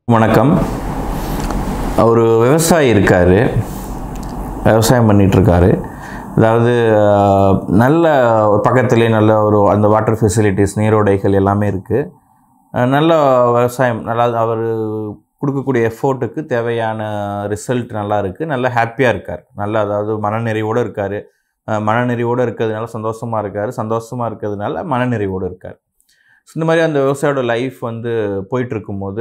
வணக்கம் ஒரு விவசாயி இருக்கார் விவசாயம் பண்ணிகிட்ருக்காரு அதாவது அஹ், நல்ல ஒரு பக்கத்துலேயே நல்ல ஒரு அந்த வாட்டர் ஃபெசிலிட்டிஸ் நீரோடைகள் எல்லாமே இருக்குது நல்ல விவசாயம் நல்லா அவர் கொடுக்கக்கூடிய எஃபோர்ட்டுக்கு தேவையான ரிசல்ட் நல்லா இருக்குது நல்லா ஹாப்பியாக இருக்கார் நல்லா அதாவது மனநிறைவோடு இருக்கார் மனநிறைவோடு இருக்கிறதுனால சந்தோஷமாக இருக்கார் சந்தோஷமாக இருக்கிறதுனால மனநிறைவோடு இருக்கார் ஸோ இந்த மாதிரி அந்த விவசாயோட லைஃப் வந்து போயிட்டுருக்கும்போது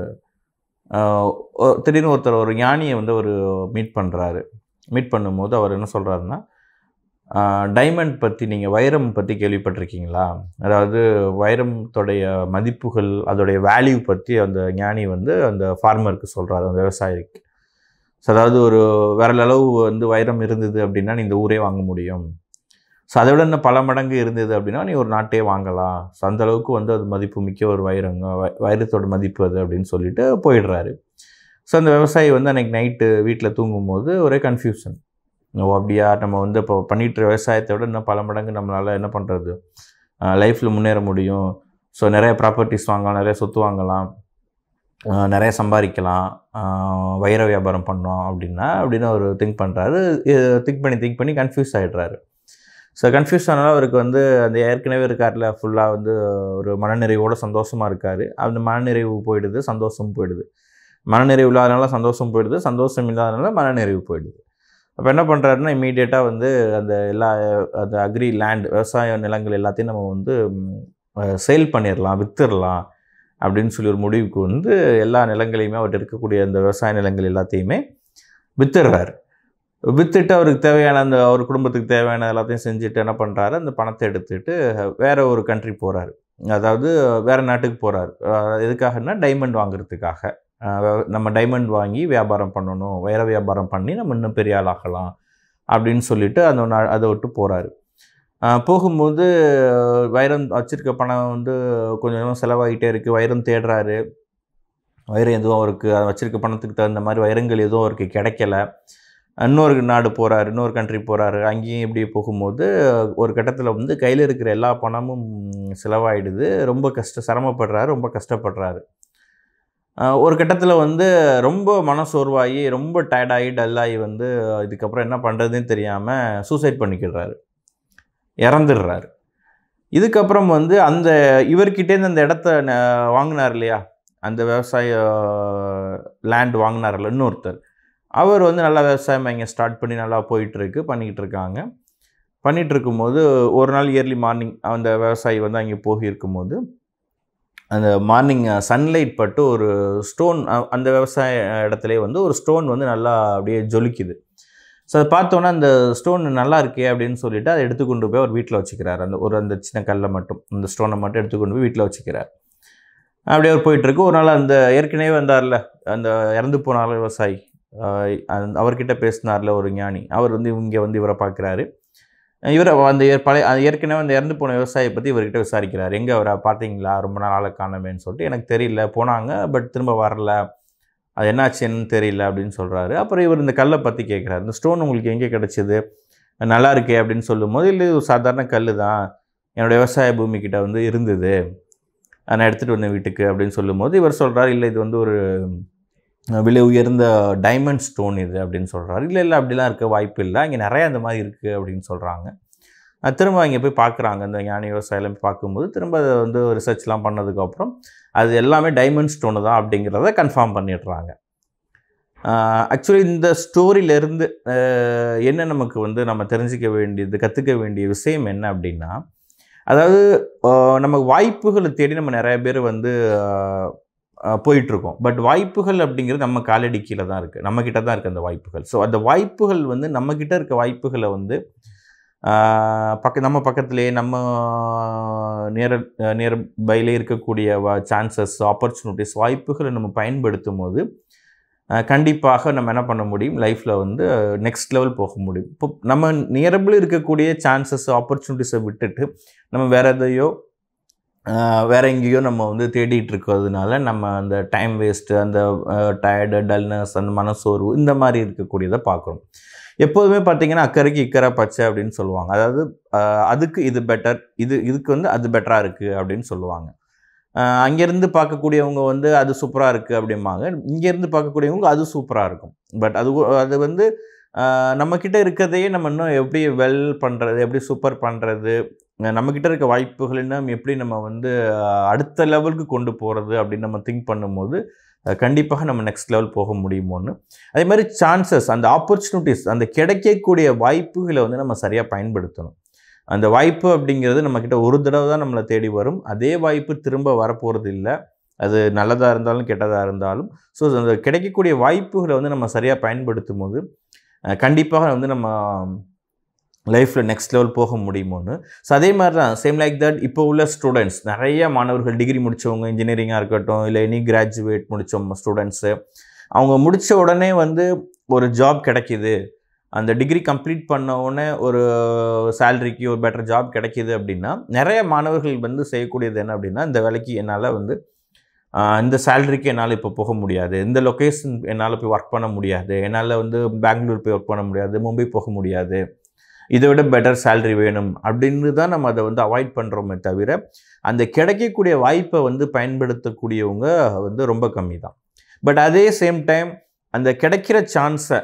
ஆஹ் ஒ- திடீர்னு ஒருத்தர் ஒரு ஞானியை வந்து ஒரு மீட் பண்ணுறாரு மீட் பண்ணும்போது அவர் என்ன சொல்கிறாருன்னா டைமண்ட் பற்றி நீங்கள் வைரம் பற்றி கேள்விப்பட்டிருக்கீங்களா அதாவது வைரத்தோடைய மதிப்புகள் அதோடைய வேல்யூ பற்றி அந்த ஞானி வந்து அந்த ஃபார்மருக்கு சொல்கிறாரு அந்த விவசாயிக்கு ஸோ அதாவது ஒரு வேற அளவு வந்து வைரம் இருந்தது அப்படின்னா நீ இந்த ஊரே வாங்க முடியும் ஸோ அதை விட இன்னும் பல மடங்கு இருந்தது அப்படின்னா நீ ஒரு நாட்டே வாங்கலாம் ஸோ அந்த அளவுக்கு வந்து அது மதிப்பு மிக்க ஒரு வைரங்க வை- வைரத்தோட மதிப்பு அது அப்படின்னு சொல்லிட்டு போயிடுறாரு ஸோ அந்த விவசாயி வந்து அன்றைக்கி நைட்டு வீட்டில் தூங்கும்போது ஒரே கன்ஃபியூஷன் ஓ அப்படியா நம்ம வந்து இப்போ பண்ணிட்டு இருக்க விவசாயத்தை விட இன்னும் பல மடங்கு நம்மளால் என்ன பண்ணுறது லைஃப்பில் முன்னேற முடியும் ஸோ நிறைய ப்ராப்பர்ட்டிஸ் வாங்கலாம் நிறைய சொத்து வாங்கலாம் ஆஹ் நிறைய சம்பாதிக்கலாம் ஆஹ் வைர வியாபாரம் பண்ணோம் அப்படின்னா அப்படின்னு அவர் திங்க் பண்ணுறாரு திங்க் பண்ணி திங்க் பண்ணி கன்ஃபியூஸ் ஆகிடுறாரு ஸோ கன்ஃபியூஸ் ஆனாலும் அவருக்கு வந்து அந்த ஏற்கனவே இருக்கார்ல ஃபுல்லாக வந்து ஒரு மனநிறைவோட சந்தோஷமாக இருக்கார் அந்த மனநிறைவு போயிடுது சந்தோஷம் போயிடுது மனநிறைவு இல்லாதனால சந்தோஷம் போயிடுது சந்தோஷம் இல்லாதனால மனநிறைவு போயிடுது அப்போ என்ன பண்ணுறாருன்னா இமீடியட்டாக வந்து அந்த எல்லா அந்த அக்ரி லேண்ட் விவசாய நிலங்கள் எல்லாத்தையும் நம்ம வந்து சேல் பண்ணிடலாம் வித்துடலாம் அப்படின்னு சொல்லி ஒரு முடிவுக்கு வந்து எல்லா நிலங்களையுமே அவர்கிட்ட இருக்கக்கூடிய அந்த விவசாய நிலங்கள் எல்லாத்தையுமே வித்துடுறாரு வித்துட்டு அவருக்கு தேவையான அந்த அவர் குடும்பத்துக்கு தேவையான எல்லாத்தையும் செஞ்சுட்டு என்ன பண்ணுறாரு அந்த பணத்தை எடுத்துட்டு வேற ஒரு கண்ட்ரி போகிறாரு அதாவது வேற நாட்டுக்கு போகிறாரு எதுக்காகன்னா டைமண்ட் வாங்குறதுக்காக அஹ் வ- நம்ம டைமண்ட் வாங்கி வியாபாரம் பண்ணணும் வைர வியாபாரம் பண்ணி நம்ம இன்னும் பெரிய ஆள் ஆகலாம் அப்படின்னு சொல்லிட்டு அந்த நா- அதை விட்டு போகிறாரு போகும்போது வைரம் வச்சிருக்க பணம் வந்து கொஞ்சம் கொஞ்சமாக செலவாகிட்டே இருக்குது வைரம் தேடுறாரு வைரம் எதுவும் அவருக்கு அது வச்சிருக்க பணத்துக்கு தகுந்த மாதிரி வைரங்கள் எதுவும் அவருக்கு கிடைக்கல இன்னொரு நாடு போகிறாரு இன்னொரு கண்ட்ரி போகிறாரு அங்கேயும் இப்படி போகும்போது ஒரு கட்டத்தில் வந்து கையில் இருக்கிற எல்லா பணமும் செலவாயிடுது ரொம்ப கஷ்ட சிரமப்படுறாரு ரொம்ப கஷ்டப்படுறாரு ஆஹ் ஒரு கட்டத்தில் வந்து ரொம்ப மனசோர்வாகி ரொம்ப டயர்டாகி டல்லாகி வந்து இதுக்கப்புறம் என்ன பண்ணுறதுன்னு தெரியாமல் சூசைட் பண்ணிக்கிடுறாரு இறந்துடுறாரு இதுக்கப்புறம் வந்து அந்த இவர்கிட்டேருந்து அந்த இடத்த ந- வாங்கினார் இல்லையா அந்த விவசாய லேண்ட் வாங்கினார்ல இன்னொருத்தர் அவர் வந்து நல்லா விவசாயம் இங்கே ஸ்டார்ட் பண்ணி நல்லா போயிட்டுருக்கு பண்ணிக்கிட்டு இருக்காங்க பண்ணிகிட்டு இருக்கும்போது ஒரு நாள் இயர்லி மார்னிங் அந்த விவசாயி வந்து அங்கே போய் இருக்கும்போது அந்த மார்னிங் சன்லைட் பட்டு ஒரு ஸ்டோன் அந்த விவசாய இடத்துலே வந்து ஒரு ஸ்டோன் வந்து நல்லா அப்படியே ஜொலிக்குது ஸோ அதை பார்த்தோன்னே அந்த ஸ்டோன் நல்லா இருக்கே அப்படின்னு சொல்லிட்டு அதை எடுத்துக்கொண்டு போய் அவர் வீட்டில் வச்சுக்கிறார் அந்த ஒரு அந்த சின்ன கல்லை மட்டும் அந்த ஸ்டோனை மட்டும் எடுத்துக்கொண்டு போய் வீட்டில் வச்சுக்கிறார் அப்படியே அவர் போயிட்டுருக்கு ஒரு நாள் அந்த ஏற்கனவே வந்தார்ல அந்த இறந்து போனார் விவசாயி ஆஹ் அந்த- அவர்கிட்ட பேசினார்ல ஒரு ஞானி அவர் வந்து இங்கே வந்து இவரை பார்க்குறாரு இவரை அந்த ஏ- பழைய அந்த ஏற்கனவே அந்த இறந்து போன விவசாயியை பற்றி இவர்கிட்ட விசாரிக்கிறார் எங்கே அவரை பார்த்தீங்களா ரொம்ப நாள் ஆளை காணமேன்னு சொல்லிட்டு எனக்கு தெரியல போனாங்க பட் திரும்ப வரல அது என்னாச்சுன்னு தெரியல அப்படின்னு சொல்கிறாரு அப்புறம் இவர் இந்த கல்லை பற்றி கேட்குறாரு இந்த ஸ்டோன் உங்களுக்கு எங்கே கிடச்சிது நல்லா இருக்கே அப்படின்னு சொல்லும்போது இல்லை இது ஒரு சாதாரண கல் தான் என்னோடய விவசாய பூமி கிட்ட வந்து இருந்தது அதை நான் எடுத்துகிட்டு வந்தேன் வீட்டுக்கு அப்படின்னு சொல்லும்போது இவர் சொல்கிறார் இல்லை இது வந்து ஒரு விலை உயர்ந்த டைமண்ட் ஸ்டோன் இது அப்படின்னு சொல்கிறாரு இல்லை இல்லை அப்படிலாம் இருக்க வாய்ப்பு இல்லை இங்கே நிறைய அந்த மாதிரி இருக்குது அப்படின்னு சொல்கிறாங்க திரும்ப இங்கே போய் பார்க்குறாங்க அந்த ஞானி விவசாயிலாம் போய் பார்க்கும்போது திரும்ப அதை வந்து ரிசர்ச்லாம் பண்ணதுக்கப்புறம் அது எல்லாமே டைமண்ட் ஸ்டோனு தான் அப்படிங்கிறத கன்ஃபார்ம் பண்ணிடுறாங்க ஆக்சுவலி இந்த ஸ்டோரியிலேருந்து என்ன நமக்கு வந்து நம்ம தெரிஞ்சிக்க வேண்டியது கற்றுக்க வேண்டிய விஷயம் என்ன அப்படின்னா அதாவது ஆஹ் நமக்கு வாய்ப்புகளை தேடி நம்ம நிறைய பேர் வந்து ஆஹ் ஆஹ் போயிட்டுருக்கோம் பட் வாய்ப்புகள் அப்படிங்கிறது நம்ம காலடி கீழே தான் இருக்குது நம்மக்கிட்ட தான் இருக்குது அந்த வாய்ப்புகள் ஸோ அந்த வாய்ப்புகள் வந்து நம்மக்கிட்ட இருக்க வாய்ப்புகளை வந்து ஆஹ் பக்க நம்ம பக்கத்துலேயே நம்ம நியர நியர் பைலே இருக்கக்கூடிய சான்சஸ் ஆப்பர்ச்சுனிட்டிஸ் வாய்ப்புகளை நம்ம பயன்படுத்தும் போது ஆஹ் கண்டிப்பாக நம்ம என்ன பண்ண முடியும் லைஃப்பில் வந்து நெக்ஸ்ட் லெவல் போக முடியும் இப்போ நம்ம நியரபிள் இருக்கக்கூடிய சான்சஸ் ஆப்பர்ச்சுனிட்டிஸை விட்டுட்டு நம்ம வேற எதையோ ஆஹ் வேற எங்கேயோ நம்ம வந்து தேடிட்டு இருக்கிறதுனால நம்ம அந்த டைம் வேஸ்ட்டு அந்த டயர்டு டல்னஸ் அந்த மனசோர்வு இந்த மாதிரி இருக்கக்கூடியதை பார்க்குறோம் எப்போதுமே பார்த்தீங்கன்னா அக்கறைக்கு இக்கரை பச்சை அப்படின்னு சொல்லுவாங்க அதாவது ஆஹ் அதுக்கு இது பெட்டர் இது இதுக்கு வந்து அது பெட்டராக இருக்குது அப்படின்னு சொல்லுவாங்க அங்கேருந்து பார்க்கக்கூடியவங்க வந்து அது சூப்பராக இருக்குது அப்படிம்பாங்க இங்கேருந்து பார்க்கக்கூடியவங்க அது சூப்பராக இருக்கும் பட் அது ஒ- அது வந்து ஆஹ், நம்மக்கிட்ட இருக்கிறதையே நம்ம இன்னும் எப்படி வெல் பண்ணுறது எப்படி சூப்பர் பண்ணுறது நம்மக்கிட்ட இருக்க வாய்ப்புகள் இன்னும் எப்படி நம்ம வந்து ஆஹ், அடுத்த லெவலுக்கு கொண்டு போகிறது அப்படின்னு நம்ம திங்க் பண்ணும்போது அஹ், கண்டிப்பாக நம்ம நெக்ஸ்ட் லெவல் போக முடியுமோன்னு அதே மாதிரி சான்சஸ் அந்த ஆப்பர்ச்சுனிட்டிஸ் அந்த கிடைக்கக்கூடிய வாய்ப்புகளை வந்து நம்ம சரியாக பயன்படுத்தணும் அந்த வாய்ப்பு அப்படிங்கிறது நம்மக்கிட்ட ஒரு தடவை தான் நம்மளை தேடி வரும் அதே வாய்ப்பு திரும்ப வரப்போகிறது இல்லை அது நல்லதாக இருந்தாலும் கெட்டதாக இருந்தாலும் ஸோ அந்த கிடைக்கக்கூடிய வாய்ப்புகளை வந்து நம்ம சரியாக பயன்படுத்தும் போது அஹ், கண்டிப்பாக வந்து நம்ம லைஃப்பில் நெக்ஸ்ட் லெவல் போக முடியுமோன்னு ஸோ அதே மாதிரி தான் சேம் லைக் தட் இப்போ உள்ள ஸ்டூடெண்ட்ஸ் நிறைய மாணவர்கள் டிகிரி முடித்தவங்க இன்ஜினியரிங்காக இருக்கட்டும் இல்லை எனி கிராஜுவேட் முடித்தவங்க ஸ்டூடெண்ட்ஸு அவங்க முடித்த உடனே வந்து ஒரு ஜாப் கிடைக்கிது அந்த டிகிரி கம்ப்ளீட் பண்ண உடனே ஒரு சேலரிக்கு ஒரு பெட்டர் ஜாப் கிடைக்கிது அப்படின்னா நிறைய மாணவர்கள் வந்து செய்யக்கூடியது என்ன அப்படின்னா இந்த வேலைக்கு என்னால் வந்து ஆஹ், இந்த சேலரிக்கு என்னால் இப்போ போக முடியாது இந்த லொக்கேஷன் என்னால் போய் ஒர்க் பண்ண முடியாது என்னால் வந்து பெங்களூர் போய் ஒர்க் பண்ண முடியாது மும்பை போக முடியாது இதை விட பெட்டர் சேலரி வேணும் அப்படின்னு தான் நம்ம அதை வந்து அவாய்ட் பண்ணுறோமே தவிர அந்த கிடைக்கக்கூடிய வாய்ப்பை வந்து பயன்படுத்தக்கூடியவங்க வந்து ரொம்ப கம்மி தான் பட் அதே சேம் டைம் அந்த கிடைக்கிற சான்ஸை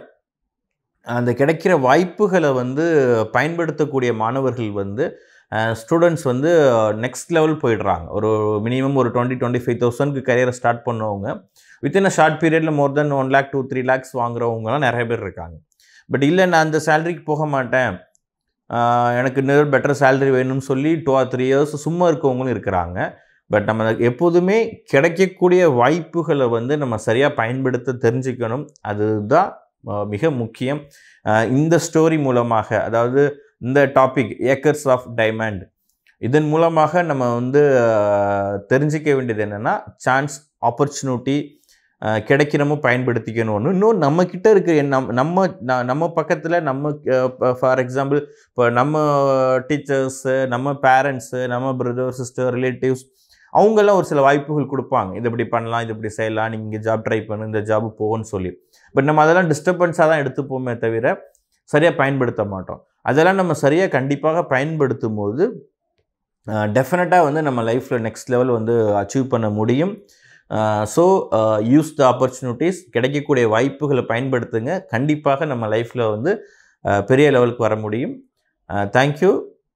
அந்த கிடைக்கிற வாய்ப்புகளை வந்து பயன்படுத்தக்கூடிய மாணவர்கள் வந்து ஸ்டூடெண்ட்ஸ் வந்து நெக்ஸ்ட் லெவல் போயிடுறாங்க ஒரு மினிமம் ஒரு டுவெண்ட்டி டுவெண்ட்டி ஃபைவ் தௌசண்ட்க்கு கரியரை ஸ்டார்ட் பண்ணவங்க வித்தின் அ ஷார்ட் பீரியடில் more then one lakh two three lakhs வாங்குறவங்கலாம் நிறைய பேர் இருக்காங்க பட் இல்லை நான் அந்த சேலரிக்கு போக மாட்டேன் ஆஹ் எனக்கு இன்னொரு பெட்டர் சேலரி வேணும்னு சொல்லி டூ ஆர் த்ரீ இயர்ஸ் சும்மா இருக்கவங்களும் இருக்கிறாங்க பட் நம்ம எப்போதுமே கிடைக்கக்கூடிய வாய்ப்புகளை வந்து நம்ம சரியாக பயன்படுத்த தெரிஞ்சுக்கணும் அதுதான் ஆஹ் மிக முக்கியம் ஆஹ் இந்த ஸ்டோரி மூலமாக அதாவது இந்த டாபிக் ஏக்கர்ஸ் ஆஃப் டைமண்ட் இதன் மூலமாக நம்ம வந்து ஆஹ் தெரிஞ்சிக்க வேண்டியது என்னென்னா சான்ஸ் ஆப்பர்ச்சுனிட்டி கிடைக்கிறமோ பயன்படுத்திக்கணும்னு இன்னும் நம்மக்கிட்ட இருக்க நம் நம்ம ந- நம்ம பக்கத்தில் நம்ம ஃபார் எக்ஸாம்பிள் இப்போ நம்ம டீச்சர்ஸு நம்ம பேரண்ட்ஸு நம்ம பிரதர் சிஸ்டர் ரிலேட்டிவ்ஸ் அவங்கெல்லாம் ஒரு சில வாய்ப்புகள் கொடுப்பாங்க இது இப்படி பண்ணலாம் இது இப்படி செய்யலாம் நீங்கள் இங்கே ஜாப் ட்ரை பண்ணு இந்த ஜாப் போவோன்னு சொல்லி பட் நம்ம அதெல்லாம் டிஸ்டர்பன்ஸாக தான் எடுத்துப்போமே தவிர சரியாக பயன்படுத்த மாட்டோம் அதெல்லாம் நம்ம சரியாக கண்டிப்பாக பயன்படுத்தும் போது டெஃபினட்டாக வந்து நம்ம லைஃப்பில் நெக்ஸ்ட் லெவல் வந்து அச்சீவ் பண்ண முடியும் ஸோ யூஸ் த ஆப்பர்ச்சுனிட்டிஸ் கிடைக்கக்கூடிய வாய்ப்புகளை பயன்படுத்துங்க கண்டிப்பாக நம்ம லைஃப்பில் வந்து அஹ், பெரிய லெவலுக்கு வர முடியும் தேங்க்யூ